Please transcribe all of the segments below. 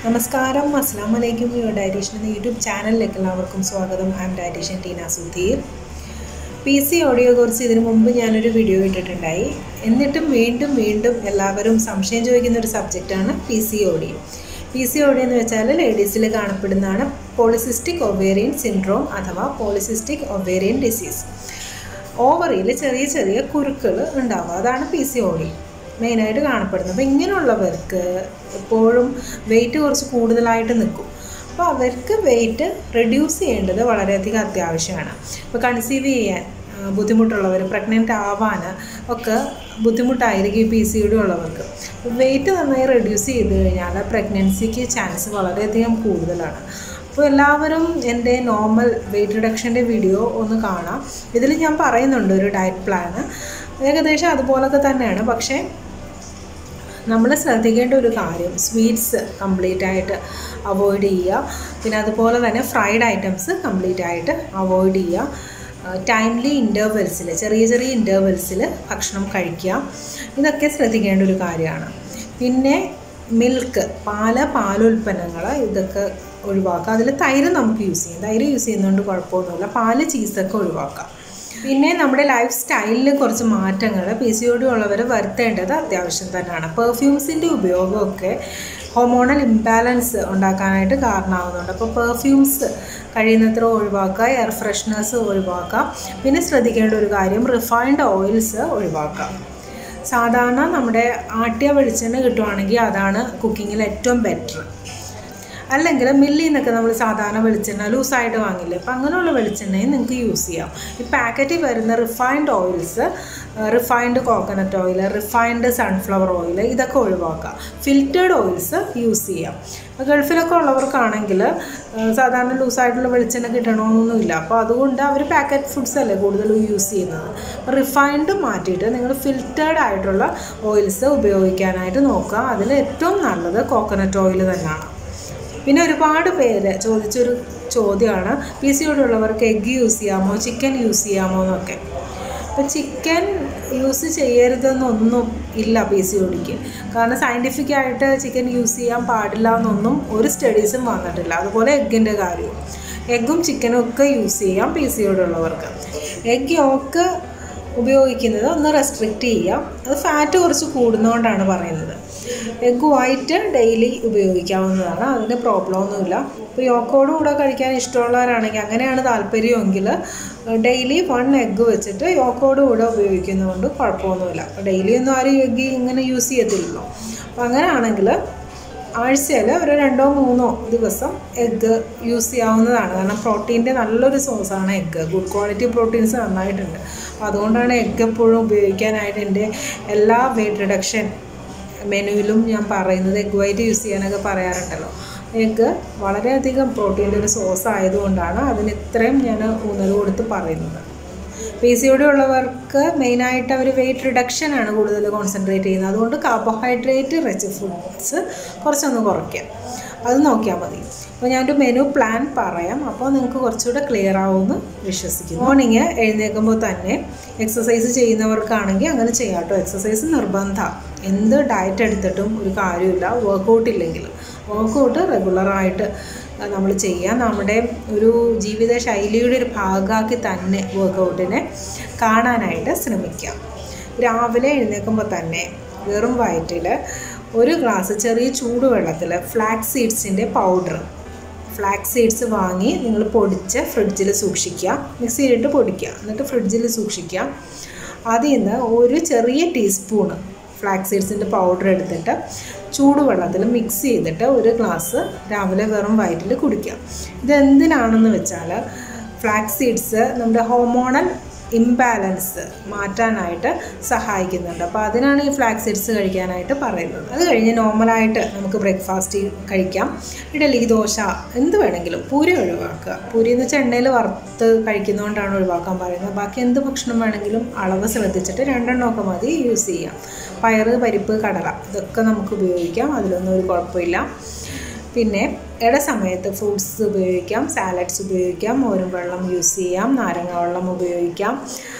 നമസ്കാരം അസ്സാം വലൈക്കും യുവർ ഡയറ്റീഷ്യൻ എന്ന യൂട്യൂബ് ചാനലിലേക്ക് എല്ലാവർക്കും സ്വാഗതം I'm dietitian Teena Sudheer P C ഓഡിയോയെക്കുറിച്ച് ഇതിനു മുമ്പ് ഞാനൊരു വീഡിയോ ഇട്ടിട്ടുണ്ടായി എന്നിട്ടും വീണ്ടും വീണ്ടും എല്ലാവരും സംശയം ചോദിക്കുന്ന ഒരു സബ്ജക്റ്റാണ് P C O D C C O വെച്ചാൽ ലേഡീസിൽ കാണപ്പെടുന്നതാണ് പോളിസിസ്റ്റിക് ഒവേറിയൻ സിൻഡ്രോം അഥവാ പോളിസിസ്റ്റിക് ഒവേറിയൻ ഡിസീസ് ഓവറിയിൽ ചെറിയ ചെറിയ കുരുക്കൾ ഉണ്ടാവുക അതാണ് പി സി ഓഡി മെയിനായിട്ട് കാണപ്പെടുന്നത് അപ്പോൾ ഇങ്ങനെയുള്ളവർക്ക് എപ്പോഴും വെയിറ്റ് കുറച്ച് കൂടുതലായിട്ട് നിൽക്കും അപ്പോൾ അവർക്ക് വെയിറ്റ് റെഡ്യൂസ് ചെയ്യേണ്ടത് വളരെയധികം അത്യാവശ്യമാണ് ഇപ്പോൾ കൺസീവ് ചെയ്യാൻ ആ, ബുദ്ധിമുട്ടുള്ളവർ പ്രഗ്നൻ്റ് ആവാൻ ഒക്കെ ബുദ്ധിമുട്ടായിരിക്കും ഈ പി സി ഡി ഉള്ളവർക്ക് വെയിറ്റ് നന്നായി റെഡ്യൂസ് ചെയ്ത് കഴിഞ്ഞാൽ പ്രഗ്നൻസിക്ക് ചാൻസ് വളരെയധികം കൂടുതലാണ് അപ്പോൾ എല്ലാവരും എൻ്റെ നോർമൽ വെയിറ്റ് റിഡക്ഷൻ്റെ വീഡിയോ ഒന്ന് കാണാം ഇതിൽ ഞാൻ പറയുന്നുണ്ട് ഒരു ഡയറ്റ് പ്ലാന് ഏകദേശം അതുപോലൊക്കെ തന്നെയാണ് പക്ഷേ നമ്മൾ ശ്രദ്ധിക്കേണ്ട ഒരു കാര്യം സ്വീറ്റ്സ് കംപ്ലീറ്റ് ആയിട്ട് അവോയ്ഡ് ചെയ്യുക പിന്നെ അതുപോലെ തന്നെ ഫ്രൈഡ് ഐറ്റംസ് കംപ്ലീറ്റ് ആയിട്ട് അവോയ്ഡ് ചെയ്യുക ടൈംലി ഇൻ്റർവെൽസിൽ ചെറിയ ചെറിയ ഇൻ്റർവെൽസിൽ ഭക്ഷണം കഴിക്കുക ഇതൊക്കെ ശ്രദ്ധിക്കേണ്ട ഒരു കാര്യമാണ് പിന്നെ മിൽക്ക് പാല് പാലുൽപ്പന്നങ്ങൾ ഇതൊക്കെ ഒഴിവാക്കുക അതിൽ തൈര് നമുക്ക് യൂസ് ചെയ്യാം തൈര് യൂസ് ചെയ്യുന്നതുകൊണ്ട് കുഴപ്പമൊന്നുമില്ല പാല് ചീസൊക്കെ ഒഴിവാക്കാം പിന്നെ നമ്മുടെ ലൈഫ് സ്റ്റൈലിൽ കുറച്ച് മാറ്റങ്ങൾ പി സി ഒ ഡി ഉള്ളവർ വരുത്തേണ്ടത് അത്യാവശ്യം തന്നെയാണ് പെർഫ്യൂംസിൻ്റെ ഉപയോഗമൊക്കെ ഹോമോണൽ ഇംബാലൻസ് ഉണ്ടാക്കാനായിട്ട് കാരണമാകുന്നുണ്ട് അപ്പോൾ പെർഫ്യൂംസ് കഴിയുന്നത്ര ഒഴിവാക്കുക എയർ ഫ്രഷ്നേഴ്സ് ഒഴിവാക്കുക പിന്നെ ശ്രദ്ധിക്കേണ്ട ഒരു കാര്യം റിഫൈൻഡ് ഓയിൽസ് ഒഴിവാക്കുക സാധാരണ നമ്മുടെ ആട്ടിയ വെളിച്ചെണ്ണ കിട്ടുവാണെങ്കിൽ അതാണ് കുക്കിങ്ങിൽ ഏറ്റവും ബെറ്റർ അല്ലെങ്കിൽ മില്ലിൽ നിന്നൊക്കെ നമ്മൾ സാധാരണ വെളിച്ചെണ്ണ ലൂസായിട്ട് വാങ്ങില്ലേ അപ്പം അങ്ങനെയുള്ള വെളിച്ചെണ്ണയും നിങ്ങൾക്ക് യൂസ് ചെയ്യാം ഈ പാക്കറ്റിൽ വരുന്ന refined oils refined coconut oil refined sunflower oil ഇതൊക്കെ ഒഴിവാക്കുക ഫിൽറ്റേഡ് ഓയിൽസ് യൂസ് ചെയ്യാം അപ്പോൾ ഗൾഫിലൊക്കെ ഉള്ളവർക്കാണെങ്കിൽ സാധാരണ ലൂസായിട്ടുള്ള വെളിച്ചെണ്ണ കിട്ടണമെന്നൊന്നുമില്ല അപ്പോൾ അതുകൊണ്ട് അവർ പാക്കറ്റ് ഫുഡ്സ് അല്ലേ കൂടുതലും യൂസ് ചെയ്യുന്നത് അപ്പോൾ റിഫൈൻഡ് മാറ്റിയിട്ട് നിങ്ങൾ ഫിൽറ്റേഡ് ആയിട്ടുള്ള ഓയിൽസ് ഉപയോഗിക്കാനായിട്ട് നോക്കുക അതിൽ ഏറ്റവും നല്ലത് കോക്കനട്ട് ഓയിൽ തന്നെയാണ് പിന്നെ ഒരുപാട് പേര് ചോദിച്ചൊരു ചോദ്യമാണ് പി സി ഉള്ളവർക്ക് എഗ്ഗ് യൂസ് ചെയ്യാമോ ചിക്കൻ യൂസ് ചെയ്യാമോ എന്നൊക്കെ അപ്പോൾ ചിക്കൻ യൂസ് ചെയ്യരുതെന്നൊന്നും ഇല്ല പി സി ഒടിക്ക് കാരണം സയൻറ്റിഫിക് ആയിട്ട് ചിക്കൻ യൂസ് ചെയ്യാൻ പാടില്ല എന്നൊന്നും ഒരു സ്റ്റഡീസും വന്നിട്ടില്ല അതുപോലെ എഗ്ഗിൻ്റെ കാര്യവും എഗ്ഗും ചിക്കനും ഒക്കെ യൂസ് ചെയ്യാം പി സി ഉള്ളവർക്ക് എഗ്ഗ് യോക്ക് ഉപയോഗിക്കുന്നത് ഒന്ന് റെസ്ട്രിക്റ്റ് ചെയ്യാം അത് ഫാറ്റ് കുറച്ച് കൂടുന്നതുകൊണ്ടാണ് പറയുന്നത് എഗ്ഗ് വൈറ്റ് ഡെയിലി ഉപയോഗിക്കാവുന്നതാണ് അതിന് പ്രോബ്ലം ഒന്നുമില്ല ഇപ്പോൾ യോക്കോട് കൂടെ കഴിക്കാൻ ഇഷ്ടമുള്ളവരാണെങ്കിൽ അങ്ങനെയാണ് താല്പര്യമെങ്കിൽ ഡെയിലി വൺ എഗ്ഗ് വെച്ചിട്ട് യോക്കോട് കൂടെ ഉപയോഗിക്കുന്നതുകൊണ്ട് കുഴപ്പമൊന്നുമില്ല അപ്പോൾ ഡെയിലി ഒന്നും ആരും എഗ്ഗ് ഇങ്ങനെ യൂസ് ചെയ്യത്തില്ലല്ലോ അപ്പോൾ അങ്ങനെയാണെങ്കിൽ ആഴ്ചയിൽ ഒരു രണ്ടോ മൂന്നോ ദിവസം എഗ്ഗ് യൂസ് ചെയ്യാവുന്നതാണ് കാരണം പ്രോട്ടീൻ്റെ നല്ലൊരു സോഴ്സാണ് എഗ്ഗ് ഗുഡ് ക്വാളിറ്റി പ്രോട്ടീൻസ് നന്നായിട്ടുണ്ട് അപ്പോൾ അതുകൊണ്ടാണ് എഗ്ഗ് എപ്പോഴും ഉപയോഗിക്കാനായിട്ട് എൻ്റെ എല്ലാ വെയിറ്റ് റിഡക്ഷൻ മെനുവിലും ഞാൻ പറയുന്നത് എഗ് വൈറ്റ് യൂസ് ചെയ്യാനൊക്കെ പറയാറുണ്ടല്ലോ എഗ്ഗ് വളരെയധികം പ്രോട്ടീൻ്റെ ഒരു സോഴ്സ് ആയതുകൊണ്ടാണ് അതിന് ഇത്രയും ഞാൻ ഊന്നൽ കൊടുത്ത് പറയുന്നത് പി സി ഒടി ഉള്ളവർക്ക് മെയിനായിട്ട് അവർ വെയിറ്റ് റിഡക്ഷനാണ് കൂടുതൽ കോൺസെൻട്രേറ്റ് ചെയ്യുന്നത് അതുകൊണ്ട് കാർബോഹൈഡ്രേറ്റ് റിച്ച് ഫുഡ്സ് കുറച്ചൊന്ന് കുറയ്ക്കുക അത് നോക്കിയാൽ മതി അപ്പോൾ ഞാനൊരു മെനു പ്ലാൻ പറയാം അപ്പോൾ നിങ്ങൾക്ക് കുറച്ചുകൂടെ ക്ലിയർ ആവുമെന്ന് വിശ്വസിക്കുന്നു മോർണിംഗ് എഴുന്നേൽക്കുമ്പോൾ തന്നെ എക്സസൈസ് ചെയ്യുന്നവർക്കാണെങ്കിൽ അങ്ങനെ ചെയ്യാം കേട്ടോ എക്സസൈസ് നിർബന്ധമാണ് എന്ത് ഡയറ്റ് എടുത്തിട്ടും ഒരു കാര്യമില്ല വർക്കൗട്ട് ഇല്ലെങ്കിൽ വർക്കൗട്ട് റെഗുലറായിട്ട് നമ്മൾ ചെയ്യുക നമ്മുടെ ഒരു ജീവിത ശൈലിയുടെ ഒരു ഭാഗമാക്കി തന്നെ വർക്കൗട്ടിനെ കാണാനായിട്ട് ശ്രമിക്കാം രാവിലെ എഴുന്നേൽക്കുമ്പോൾ തന്നെ വെറും വയറ്റിൽ ഒരു ഗ്ലാസ് ചെറിയ ചൂടുവെള്ളത്തിൽ ഫ്ലാക്സ് സീഡ്സിൻ്റെ പൗഡർ ഫ്ലാക്സ് സീഡ്സ് വാങ്ങി നിങ്ങൾ പൊടിച്ച് ഫ്രിഡ്ജിൽ സൂക്ഷിക്കുക മിക്സിയിലിട്ട് പൊടിക്കുക എന്നിട്ട് ഫ്രിഡ്ജിൽ സൂക്ഷിക്കുക അതിൽ നിന്ന് ഒരു ചെറിയ ടീസ്പൂണ് ഫ്ലാക്സ് സീഡ്സിൻ്റെ പൗഡർ എടുത്തിട്ട് ചൂടുവെള്ളത്തിൽ മിക്സ് ചെയ്തിട്ട് ഒരു ഗ്ലാസ് രാവിലെ വെറും വയറ്റിൽ കുടിക്കുക ഇതെന്തിനാണെന്ന് വെച്ചാൽ ഫ്ലാക്സ് സീഡ്സ് നമ്മുടെ ഹോർമോണൽ ഇംബാലൻസ് മാറ്റാനായിട്ട് സഹായിക്കുന്നുണ്ട് അപ്പോൾ അതിനാണ് ഈ ഫ്ലാക്സ് സീഡ്സ് കഴിക്കാനായിട്ട് പറയുന്നത് അത് കഴിഞ്ഞ് നോർമലായിട്ട് നമുക്ക് ബ്രേക്ക്ഫാസ്റ്റ് കഴിക്കാം ഇഡലി ദോശ എന്ത് വേണമെങ്കിലും പൂരി ഒഴിവാക്കുക പൂരി എന്ന് വെച്ചാൽ എണ്ണയിൽ വറുത്ത് കഴിക്കുന്നതുകൊണ്ടാണ് ഒഴിവാക്കാൻ പറയുന്നത് ബാക്കി എന്ത് ഭക്ഷണം വേണമെങ്കിലും അളവ് ശ്രദ്ധിച്ചിട്ട് രണ്ടെണ്ണമൊക്കെ മതി യൂസ് ചെയ്യാം പയറ് പരിപ്പ് കടല ഇതൊക്കെ നമുക്ക് ഉപയോഗിക്കാം അതിലൊന്നും ഒരു കുഴപ്പമില്ല പിന്നെ ഇട സമയത്ത് ഫ്രൂട്ട്സ് ഉപയോഗിക്കാം സാലഡ്സ് ഉപയോഗിക്കാം മോരും വെള്ളം യൂസ് ചെയ്യാം നാരങ്ങ വെള്ളം ഉപയോഗിക്കാം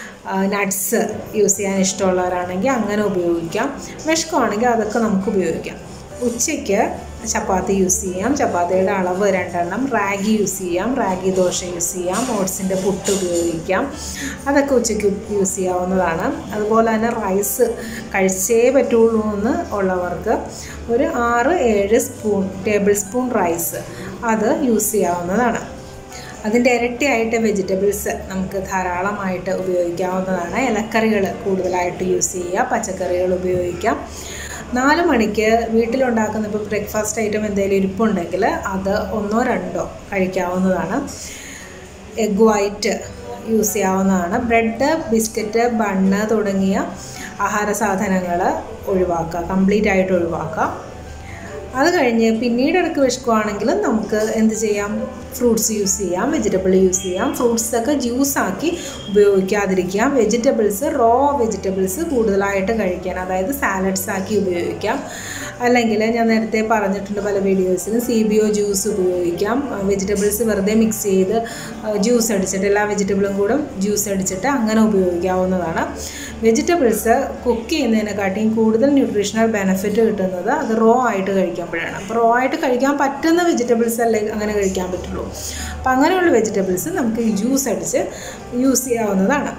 നട്ട്സ് യൂസ് ചെയ്യാൻ ഇഷ്ടമുള്ളവരാണെങ്കിൽ അങ്ങനെ ഉപയോഗിക്കാം വിഷക്കമാണെങ്കിൽ അതൊക്കെ നമുക്ക് ഉപയോഗിക്കാം ഉച്ചയ്ക്ക് ചപ്പാത്തി യൂസ് ചെയ്യാം ചപ്പാത്തിയുടെ അളവ് രണ്ടെണ്ണം റാഗി യൂസ് ചെയ്യാം റാഗി ദോശ യൂസ് ചെയ്യാം ഓട്സിൻ്റെ പുട്ട് ഉപയോഗിക്കാം അതൊക്കെ ഉച്ചയ്ക്ക് യൂസ് ചെയ്യാവുന്നതാണ് അതുപോലെ തന്നെ റൈസ് കഴിച്ചേ പറ്റുള്ളൂ എന്ന് ഉള്ളവർക്ക് ഒരു ആറ് ഏഴ് സ്പൂൺ ടേബിൾ സ്പൂൺ റൈസ് അത് യൂസ് ചെയ്യാവുന്നതാണ് അതിൻ്റെ ഇരട്ടിയായിട്ട് വെജിറ്റബിൾസ് നമുക്ക് ധാരാളമായിട്ട് ഉപയോഗിക്കാവുന്നതാണ് ഇലക്കറികൾ കൂടുതലായിട്ട് യൂസ് ചെയ്യുക പച്ചക്കറികൾ ഉപയോഗിക്കാം നാല് മണിക്ക് വീട്ടിലുണ്ടാക്കുന്ന ഇപ്പോൾ ബ്രേക്ക്ഫാസ്റ്റ് ഐറ്റം എന്തെങ്കിലും ഇരിപ്പുണ്ടെങ്കിൽ അത് ഒന്നോ രണ്ടോ കഴിക്കാവുന്നതാണ് എഗ് വൈറ്റ് യൂസ് ചെയ്യാവുന്നതാണ് ബ്രെഡ് ബിസ്ക്കറ്റ് ബണ്ണ് തുടങ്ങിയ ആഹാര സാധനങ്ങൾ ഒഴിവാക്കുക കംപ്ലീറ്റ് ആയിട്ട് ഒഴിവാക്കുക അത് കഴിഞ്ഞ് പിന്നീട് ഇടയ്ക്ക് വിശക്കുവാണെങ്കിൽ നമുക്ക് എന്ത് ചെയ്യാം ഫ്രൂട്ട്സ് യൂസ് ചെയ്യാം വെജിറ്റബിൾ യൂസ് ചെയ്യാം ഫ്രൂട്ട്സൊക്കെ ജ്യൂസാക്കി ഉപയോഗിക്കാതിരിക്കാം വെജിറ്റബിൾസ് റോ വെജിറ്റബിൾസ് കൂടുതലായിട്ട് കഴിക്കാൻ അതായത് സാലഡ്സ് ആക്കി ഉപയോഗിക്കാം അല്ലെങ്കിൽ ഞാൻ നേരത്തെ പറഞ്ഞിട്ടുണ്ട് പല വീഡിയോസിലും സി ബി ഒ ജ്യൂസ് ഉപയോഗിക്കാം വെജിറ്റബിൾസ് വെറുതെ മിക്സ് ചെയ്ത് ജ്യൂസ് അടിച്ചിട്ട് എല്ലാ വെജിറ്റബിളും കൂടെ ജ്യൂസ് അടിച്ചിട്ട് അങ്ങനെ ഉപയോഗിക്കാവുന്നതാണ് വെജിറ്റബിൾസ് കുക്ക് ചെയ്യുന്നതിനെക്കാട്ടിയും കൂടുതൽ ന്യൂട്രീഷണൽ ബെനിഫിറ്റ് കിട്ടുന്നത് അത് റോ ആയിട്ട് കഴിക്കുമ്പോഴാണ് അപ്പോൾ റോ ആയിട്ട് കഴിക്കാൻ പറ്റുന്ന വെജിറ്റബിൾസ് അല്ലേ അങ്ങനെ കഴിക്കാൻ പറ്റുള്ളൂ അപ്പോൾ അങ്ങനെയുള്ള വെജിറ്റബിൾസ് നമുക്ക് ജ്യൂസ് അടിച്ച് യൂസ് ചെയ്യാവുന്നതാണ്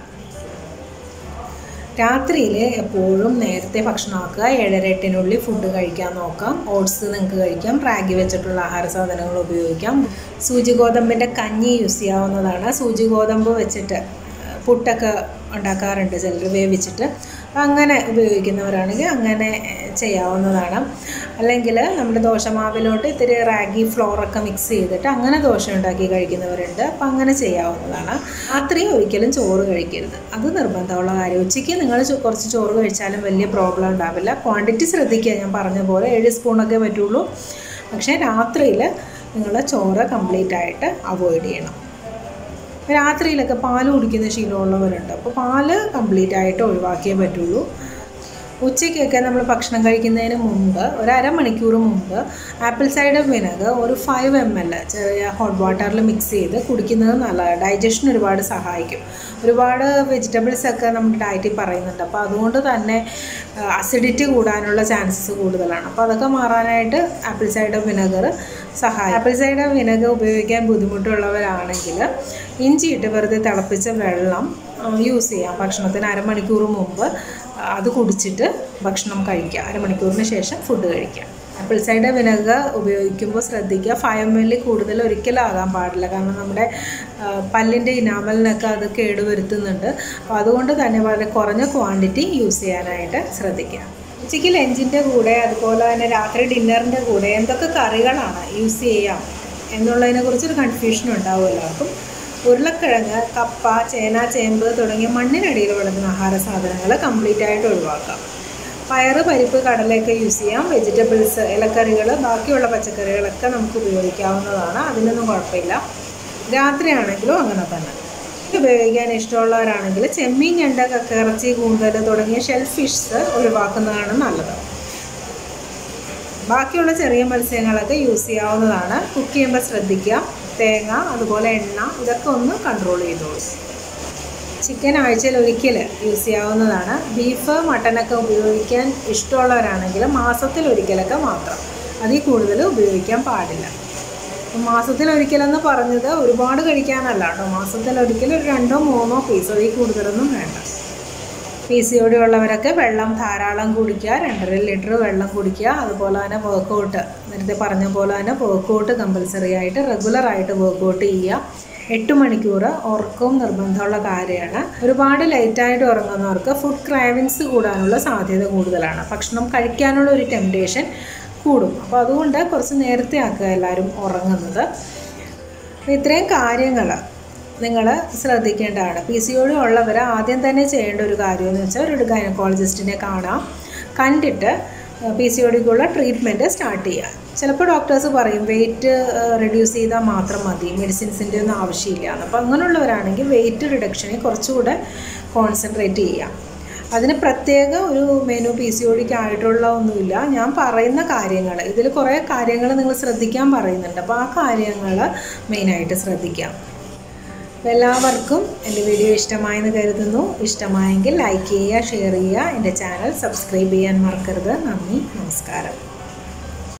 രാത്രിയിൽ എപ്പോഴും നേരത്തെ ഭക്ഷണമാക്കുക ഏഴര എട്ടിനുള്ളിൽ ഫുഡ് കഴിക്കാൻ നോക്കാം ഓട്സ് നിങ്ങൾക്ക് കഴിക്കാം റാഗി വെച്ചിട്ടുള്ള ആഹാര സാധനങ്ങൾ ഉപയോഗിക്കാം സൂചി ഗോതമ്പിൻ്റെ കഞ്ഞി യൂസ് ചെയ്യാവുന്നതാണ് സൂചി ഗോതമ്പ് വെച്ചിട്ട് പുട്ടൊക്കെ ഉണ്ടാക്കാറുണ്ട് ചിലർ വേവിച്ചിട്ട് അങ്ങനെ ഉപയോഗിക്കുന്നവരാണെങ്കിൽ അങ്ങനെ ചെയ്യാവുന്നതാണ് അല്ലെങ്കിൽ നമ്മുടെ ദോശമാവിലോട്ട് ഇത്തിരി റാഗി ഫ്ലോറൊക്കെ മിക്സ് ചെയ്തിട്ട് അങ്ങനെ ദോശ ഉണ്ടാക്കി കഴിക്കുന്നവരുണ്ട് അപ്പം അങ്ങനെ ചെയ്യാവുന്നതാണ് രാത്രി ഒരിക്കലും ചോറ് കഴിക്കരുത് അത് നിർബന്ധമുള്ള കാര്യം ഉച്ചയ്ക്ക് നിങ്ങൾ കുറച്ച് ചോറ് കഴിച്ചാലും വലിയ പ്രോബ്ലം ഉണ്ടാവില്ല ക്വാണ്ടിറ്റി ശ്രദ്ധിക്കുക ഞാൻ പറഞ്ഞ പോലെ ഏഴ് സ്പൂണൊക്കെ പറ്റുള്ളൂ പക്ഷേ രാത്രിയിൽ നിങ്ങൾ ചോറ് കംപ്ലീറ്റ് ആയിട്ട് അവോയ്ഡ് ചെയ്യണം രാത്രിയിലൊക്കെ പാല് കുടിക്കുന്ന ശീലമുള്ളവരുണ്ട് അപ്പോൾ പാല് കംപ്ലീറ്റ് ആയിട്ട് ഒഴിവാക്കിയേ പറ്റുള്ളൂ ഉച്ചയ്ക്കൊക്കെ നമ്മൾ ഭക്ഷണം കഴിക്കുന്നതിന് മുമ്പ് ഒരു അരമണിക്കൂർ മുമ്പ് ആപ്പിൾ സൈഡർ വിനഗർ ഒരു ഫൈവ് എം എൽ ചെറിയ ഹോട്ട് വാട്ടറിൽ മിക്സ് ചെയ്ത് കുടിക്കുന്നത് നല്ലതാണ് ഡൈജഷൻ ഒരുപാട് സഹായിക്കും ഒരുപാട് വെജിറ്റബിൾസ് ഒക്കെ നമ്മുടെ ഡയറ്റിൽ പറയുന്നുണ്ട് അപ്പോൾ അതുകൊണ്ട് തന്നെ അസിഡിറ്റി കൂടാനുള്ള ചാൻസസ് കൂടുതലാണ് അപ്പോൾ അതൊക്കെ മാറാനായിട്ട് ആപ്പിൾ സൈഡർ വിനെഗർ സഹായം ആപ്പിൾ സൈഡർ വിനെഗർ ഉപയോഗിക്കാൻ ബുദ്ധിമുട്ടുള്ളവരാണെങ്കിൽ ഇഞ്ചിയിട്ട് വെറുതെ തിളപ്പിച്ച വെള്ളം യൂസ് ചെയ്യാം ഭക്ഷണത്തിന് അരമണിക്കൂർ മുമ്പ് അത് കുടിച്ചിട്ട് ഭക്ഷണം കഴിക്കുക അരമണിക്കൂറിന് ശേഷം ഫുഡ് കഴിക്കുക ആപ്പിൾ സൈഡർ വിനെഗർ ഉപയോഗിക്കുമ്പോൾ ശ്രദ്ധിക്കുക ഫൈവ് എം എൽ കൂടുതൽ ഒരിക്കലും ആകാൻ പാടില്ല കാരണം നമ്മുടെ പല്ലിൻ്റെ ഇനാമലിനൊക്കെ അത് കേടുവരുത്തുന്നുണ്ട് അപ്പോൾ അതുകൊണ്ട് തന്നെ വളരെ കുറഞ്ഞ ക്വാണ്ടിറ്റി യൂസ് ചെയ്യാനായിട്ട് ശ്രദ്ധിക്കുക ഉച്ചയ്ക്ക് ലഞ്ചിൻ്റെ കൂടെ അതുപോലെ തന്നെ രാത്രി ഡിന്നറിൻ്റെ കൂടെ എന്തൊക്കെ കറികളാണ് യൂസ് ചെയ്യാം എന്നുള്ളതിനെക്കുറിച്ചൊരു കൺഫ്യൂഷൻ ഉണ്ടാവും എല്ലാവർക്കും ഉരുളക്കിഴങ്ങ് കപ്പ ചേന ചേമ്പ് തുടങ്ങിയ മണ്ണിനടിയിൽ വളരുന്ന ആഹാര സാധനങ്ങൾ കംപ്ലീറ്റ് ആയിട്ട് ഒഴിവാക്കാം പയറ് പരിപ്പ് കടലയൊക്കെ യൂസ് ചെയ്യാം വെജിറ്റബിൾസ് ഇലക്കറികൾ ബാക്കിയുള്ള പച്ചക്കറികളൊക്കെ നമുക്ക് ഉപയോഗിക്കാവുന്നതാണ് അതിനൊന്നും കുഴപ്പമില്ല രാത്രിയാണെങ്കിലും അങ്ങനെ തന്നെ ഉപയോഗിക്കാൻ ഇഷ്ടമുള്ളവരാണെങ്കിൽ ചെമ്മീൻ ഞണ്ട് കക്കിറച്ചി കൂന്തൽ തുടങ്ങിയ ഷെൽ ഫിഷ്സ് ഒഴിവാക്കുന്നതാണ് നല്ലത് ബാക്കിയുള്ള ചെറിയ മത്സ്യങ്ങളൊക്കെ യൂസ് ചെയ്യാവുന്നതാണ് കുക്ക് ചെയ്യുമ്പോൾ ശ്രദ്ധിക്കുക തേങ്ങ അതുപോലെ എണ്ണ ഇതൊക്കെ ഒന്ന് കൺട്രോൾ ചെയ്തോളൂ ചിക്കൻ ആഴ്ചയിൽ ഒരിക്കൽ യൂസ് ചെയ്യാവുന്നതാണ് ബീഫ് മട്ടനൊക്കെ ഉപയോഗിക്കാൻ ഇഷ്ടമുള്ളവരാണെങ്കിൽ മാസത്തിൽ ഒരിക്കലൊക്കെ മാത്രം അതിൽ കൂടുതൽ ഉപയോഗിക്കാൻ പാടില്ല മാസത്തിൽ ഒരിക്കലെന്ന് പറഞ്ഞത് ഒരുപാട് കഴിക്കാനല്ല കേട്ടോ മാസത്തിൽ ഒരിക്കൽ ഒരു രണ്ടോ മൂന്നോ പീസ് അതിൽ കൂടുതലൊന്നും വേണ്ട പി സി ഒ ഡി ഉള്ളവരൊക്കെ വെള്ളം ധാരാളം കുടിക്കുക രണ്ടര ലിറ്റർ വെള്ളം കുടിക്കുക അതുപോലെ തന്നെ വർക്കൗട്ട് നേരത്തെ പറഞ്ഞ പോലെ തന്നെ വർക്കൗട്ട് കമ്പൽസറി ആയിട്ട് റെഗുലറായിട്ട് വർക്കൗട്ട് ചെയ്യുക എട്ട് മണിക്കൂർ ഉറക്കവും നിർബന്ധമുള്ള കാര്യമാണ് ഒരുപാട് ലൈറ്റായിട്ട് ഉറങ്ങുന്നവർക്ക് ഫുഡ് ക്രാവിങ്സ് കൂടാനുള്ള സാധ്യത കൂടുതലാണ് ഭക്ഷണം കഴിക്കാനുള്ള ഒരു ടെംപ്റ്റേഷൻ കൂടും അപ്പോൾ അതുകൊണ്ട് കുറച്ച് നേരത്തെ ആക്കുക എല്ലാവരും ഉറങ്ങുന്നത് അപ്പോൾ ഇത്രയും കാര്യങ്ങൾ നിങ്ങൾ ശ്രദ്ധിക്കേണ്ടതാണ് പി സി ഒ ഡി ഉള്ളവർ ആദ്യം തന്നെ ചെയ്യേണ്ട ഒരു കാര്യമെന്ന് വെച്ചാൽ ഒരു ഗൈനക്കോളജിസ്റ്റിനെ കാണാം കണ്ടിട്ട് പി സി ഒ ഡിക്കുള്ള ട്രീറ്റ്മെൻറ്റ് സ്റ്റാർട്ട് ചെയ്യുക ചിലപ്പോൾ ഡോക്ടേഴ്സ് പറയും വെയിറ്റ് റെഡ്യൂസ് ചെയ്താൽ മാത്രം മതി മെഡിസിൻസിൻ്റെ ഒന്നും ആവശ്യമില്ല എന്ന് അപ്പോൾ അങ്ങനെയുള്ളവരാണെങ്കിൽ വെയിറ്റ് റിഡക്ഷനെ കുറച്ചുകൂടെ കോൺസെൻട്രേറ്റ് ചെയ്യാം അതിന് പ്രത്യേക ഒരു മെനു പി സി ഒ ഡിക്ക് ആയിട്ടുള്ള ഒന്നുമില്ല ഞാൻ പറയുന്ന കാര്യങ്ങൾ ഇതിൽ കുറേ കാര്യങ്ങൾ നിങ്ങൾ ശ്രദ്ധിക്കാൻ പറയുന്നുണ്ട് അപ്പോൾ ആ കാര്യങ്ങൾ മെയിനായിട്ട് ശ്രദ്ധിക്കാം അപ്പോൾ എല്ലാവർക്കും എൻ്റെ വീഡിയോ ഇഷ്ടമായെന്ന് കരുതുന്നു ഇഷ്ടമായെങ്കിൽ ലൈക്ക് ചെയ്യുക ഷെയർ ചെയ്യുക എൻ്റെ ചാനൽ സബ്സ്ക്രൈബ് ചെയ്യാൻ മറക്കരുത് നന്ദി നമസ്കാരം